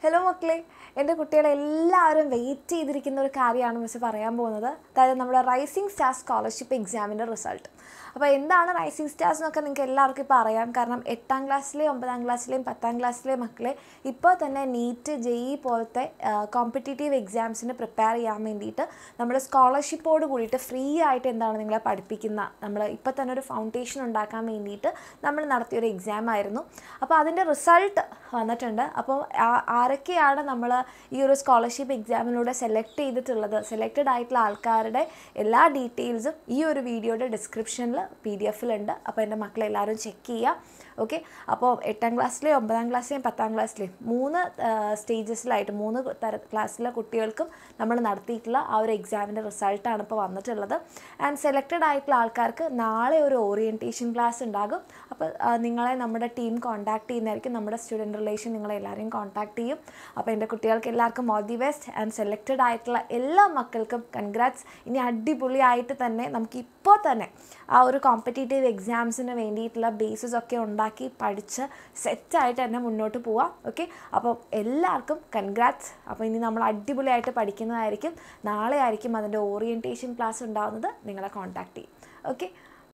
hello മക്കളെ എൻ്റെ കുട്ടികളെ എല്ലാവരും വെയിറ്റ് ചെയ്തിരിക്കുന്ന ഒരു കാര്യമാണ് മിസ് പറയാൻ പോകുന്നത് അതായത് നമ്മുടെ റൈസിംഗ് സ്റ്റാർ സ്കോളർഷിപ്പ് എക്സാമിൻ്റെ റിസൾട്ട് അപ്പോൾ എന്താണ് റൈസിംഗ് സ്റ്റാർസ് എന്നൊക്കെ നിങ്ങൾക്ക് എല്ലാവർക്കും ഇപ്പോൾ അറിയാം കാരണം എട്ടാം ക്ലാസ്സിലെയും ഒമ്പതാം ക്ലാസ്സിലെയും പത്താം ക്ലാസ്സിലെയും മക്കളെ ഇപ്പോൾ തന്നെ നീറ്റ് ജെ ഇ പോലത്തെ കോമ്പറ്റേറ്റീവ് എക്സാംസിന് പ്രിപ്പയർ ചെയ്യാൻ വേണ്ടിയിട്ട് നമ്മുടെ സ്കോളർഷിപ്പോട് കൂടിയിട്ട് ഫ്രീ ആയിട്ട് എന്താണ് നിങ്ങളെ പഠിപ്പിക്കുന്ന നമ്മൾ ഇപ്പോൾ തന്നെ ഒരു ഫൗണ്ടേഷൻ ഉണ്ടാക്കാൻ വേണ്ടിയിട്ട് നമ്മൾ നടത്തിയൊരു എക്സാം ആയിരുന്നു അപ്പോൾ അതിൻ്റെ റിസൾട്ട് വന്നിട്ടുണ്ട് അപ്പോൾ ആ- ആരൊക്കെയാണ് നമ്മൾ ഈ ഒരു സ്കോളർഷിപ്പ് എക്സാമിലൂടെ സെലക്ട് ചെയ്തിട്ടുള്ളത് സെലക്റ്റഡ് ആയിട്ടുള്ള ആൾക്കാരുടെ എല്ലാ ഡീറ്റെയിൽസും ഈ ഒരു വീഡിയോയുടെ ഡിസ്ക്രിപ്ഷനിൽ പി ഡി എഫിലുണ്ട് അപ്പോൾ എൻ്റെ മക്കളെ എല്ലാവരും ചെക്ക് ചെയ്യുക ഓക്കെ അപ്പോൾ എട്ടാം ക്ലാസ്സിലെയും ഒമ്പതാം ക്ലാസ്സിലെയും പത്താം ക്ലാസ്സിലെയും മൂന്ന് സ്റ്റേജസിലായിട്ട് മൂന്ന് തര ക്ലാസ്സിലെ കുട്ടികൾക്കും നമ്മൾ നടത്തിയിട്ടുള്ള ആ ഒരു എക്സാമിൻ്റെ റിസൾട്ടാണ് ഇപ്പോൾ വന്നിട്ടുള്ളത് ആൻഡ് സെലക്റ്റഡ് ആയിട്ടുള്ള ആൾക്കാർക്ക് നാളെ ഒരു ഓറിയൻറ്റേഷൻ ക്ലാസ് ഉണ്ടാകും അപ്പോൾ ആ, നിങ്ങളെ നമ്മുടെ ടീം കോൺടാക്ട് ചെയ്യുന്നതായിരിക്കും നമ്മുടെ സ്റ്റുഡൻറ്റ് റിലേഷൻ നിങ്ങളെ എല്ലാവരെയും കോൺടാക്ട് ചെയ്യും അപ്പോൾ എൻ്റെ കുട്ടികൾക്ക് എല്ലാവർക്കും all the best and selected ആയിട്ടുള്ള എല്ലാ മക്കൾക്കും കൺഗ്രാറ്റ്സ് ഇനി അടിപൊളിയായിട്ട് തന്നെ നമുക്ക് ഇപ്പോൾ തന്നെ ആ ഒരു കോമ്പറ്റേറ്റീവ് എക്സാംസിന് വേണ്ടിയിട്ടുള്ള ബേസിസ് ഒക്കെ ഉണ്ടാക്കി പഠിച്ച് സെറ്റായിട്ട് തന്നെ മുന്നോട്ട് പോവാം ഓക്കെ അപ്പോൾ എല്ലാവർക്കും കൺഗ്രാറ്റ്സ് അപ്പോൾ ഇനി നമ്മൾ അടിപൊളിയായിട്ട് പഠിക്കുന്നതായിരിക്കും നാളെ ആയിരിക്കും അതിൻ്റെ ഓറിയൻറ്റേഷൻ ക്ലാസ് ഉണ്ടാകുന്നത് നിങ്ങളെ കോൺടാക്ട് ചെയ്യും ഓക്കെ